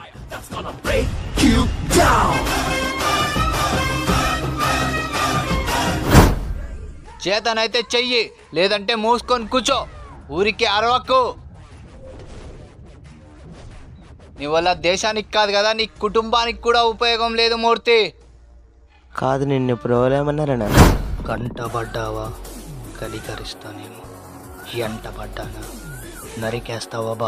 చేతనైతే చెయ్యి లేదంటే మూసుకొని కూర్చో ఊరికి అరవకు నీ వల్ల దేశానికి కాదు కదా నీ కుటుంబానికి కూడా ఉపయోగం లేదు మూర్తి కాదు నిన్ను ఇప్పుడు ఎవరేమన్నారన్నా కంట పడ్డావా కనికరిస్తానేమో ఎంట పడ్డానా నరికేస్తావా బా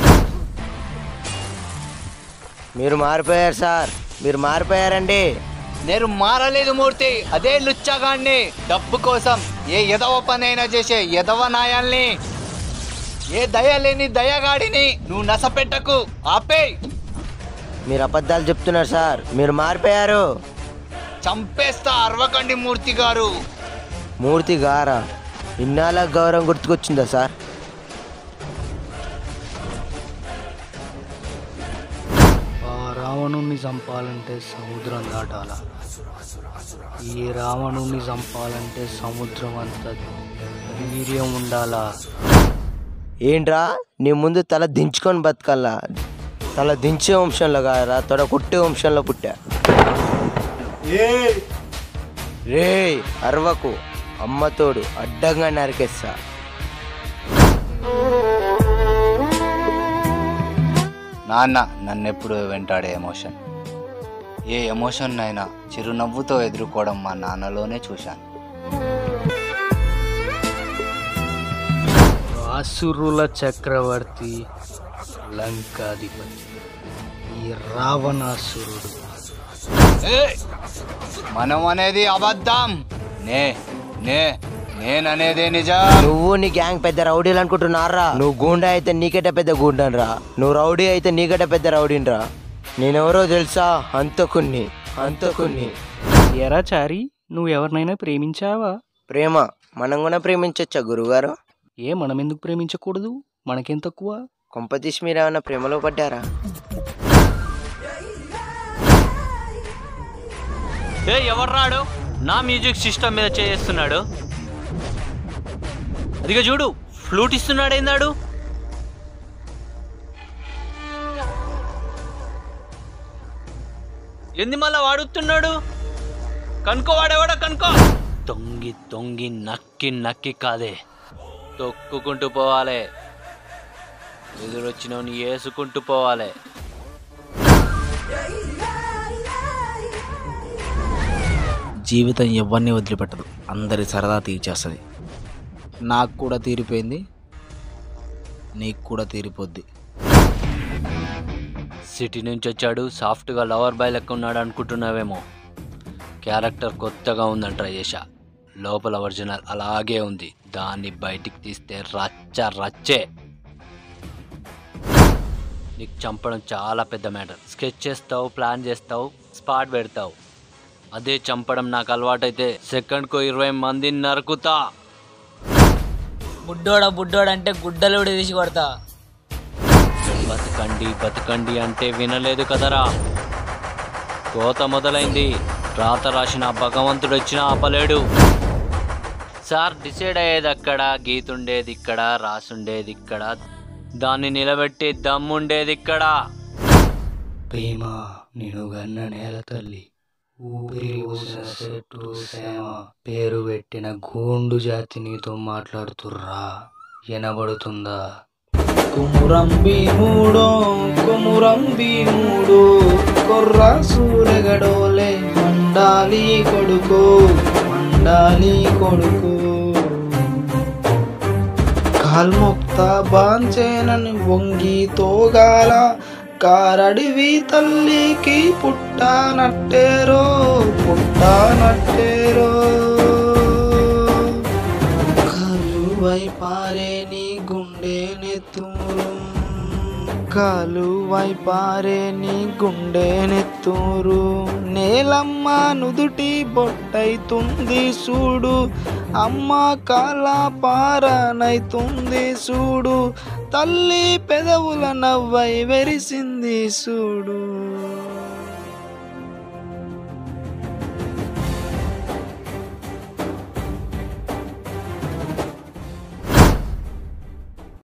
మీరు మారిపోయారు సార్ మీరు మారిపోయారండి నేను మారలేదు మూర్తి అదే లుచ్చగాన్ని డబ్బు కోసం ఏ ఎదవ పనైనా చేసే ఎదవ నాయాల్ని ఏ దయ లేని దయగాడిని నువ్వు నసపెట్టకు ఆపే మీరు అబద్ధాలు చెప్తున్నారు సార్ మీరు మారిపోయారు చంపేస్తా అరవకండి మూర్తి గారు మూర్తి గారా ఇన్నాళ్ళ గౌరవం గుర్తుకొచ్చిందా సార్ ఆ రావణుణ్ణి చంపాలంటే సముద్రం దాటాల ఈ రావణుణ్ణి చంపాలంటే సముద్రం అంత వీర్యం ఉండాలా ఏంట్రా నీ ముందు తల దించుకొని బతకల్లా తల దించే వంశంలో కాదురా తొడ కుట్టే వంశంలో పుట్టా రే అరవకు అమ్మతోడు అడ్డంగా నరికేస్తా నాన్న నన్నెప్పుడు వెంటాడే ఎమోషన్ ఏ ఎమోషన్ అయినా చిరునవ్వుతో ఎదుర్కోవడం మా నాన్నలోనే చూశాను అసురుల చక్రవర్తి లంకాధిపతి ఈ రావణాసురుడు ఏయ్! మనం అనేది అబద్ధం నే నే నేననేదే నిజం నువ్వు నీ గ్యాంగ్ పెద్ద రౌడీలు అనుకుంటున్నారా నువ్వు గూండా అయితే నీకట పెద్ద గూండన్ రా నువ్వు రౌడీ అయితే నీకట పెద్ద రౌడీని రా నేనెవరో తెలుసా అంతకుణ్ణి అంతకుణ్ణి ఎరా చారి నువ్వు ఎవరినైనా ప్రేమించావా ప్రేమ మనం కూడా ప్రేమించొచ్చా గురుగారు ఏ మనం ఎందుకు ప్రేమించకూడదు మనకేం తక్కువ కొంపతీసి మీరు ఏమైనా ప్రేమలో పడ్డారా ఏ ఎవరు రాడు నా మ్యూజిక్ సిస్టమ్ మీద చేస్తున్నాడు అదిగో చూడు ఫ్లూట్ ఇస్తున్నాడు ఏందాడు ఎంది మళ్ళా వాడుతున్నాడు కనుకో వాడేవాడా కనుకో తొంగి తొంగి నక్కి నక్కి కాదే తొక్కుకుంటూ పోవాలి ఎదురొచ్చినవని వేసుకుంటూ పోవాలి జీవితం ఎవరిని వదిలిపెట్టదు అందరి సరదా తీర్చేస్తుంది నాకు కూడా తీరిపోయింది నీకు కూడా తీరిపోద్ది సిటీ నుంచి వచ్చాడు సాఫ్ట్గా లవర్ బాయ్ లెక్క ఉన్నాడు అనుకుంటున్నావేమో క్యారెక్టర్ కొత్తగా ఉందని ట్రై చేశా లోపల ఒరిజినల్ అలాగే ఉంది దాన్ని బయటికి తీస్తే రచ్చ రచ్చే నీకు చంపడం చాలా పెద్ద మ్యాటర్ స్కెచ్ చేస్తావు ప్లాన్ చేస్తావు స్పాట్ పెడతావు అదే చంపడం నాకు అలవాటైతే సెకండ్కు ఇరవై మందిని నరుకుతా బుడ్డోడ బుడ్డోడ అంటే గుడ్డలు తీసి కొడతా బతకండి బతకండి అంటే వినలేదు కదరా కోత మొదలైంది రాత రాసిన భగవంతుడు వచ్చినా ఆపలేడు సార్ డిసైడ్ అయ్యేది అక్కడ గీతుండేది ఇక్కడ రాసుండేది ఇక్కడ దాన్ని నిలబెట్టి దమ్ముండేది ఇక్కడ ప్రేమ నేను గన్న నేల తల్లి ఊపిరి ఊసిన చెట్టు సేమ పేరు పెట్టిన గోండు జాతి నీతో మాట్లాడుతుర్రా వినబడుతుందా కుమురం భీముడో కుమురం భీముడు కొర్ర సూరగడోలే మండాలి కొడుకు మండాలి కొడుకు కాల్ముక్త బాంచేనని వంగి తోగాల కారడివి తల్లికి పుట్టానట్టేరో పుట్టానట్టేరో కాలువై పారే నీ గుండె నెత్తూరు కాలువై పారే నీ గుండె నెత్తూరు నేలమ్మ నుదుటి బొట్టైతుంది చూడు అమ్మ కాల పారనైతుంది చూడు తల్లి పెదవుల నవ్వై వెరిసింది చూడు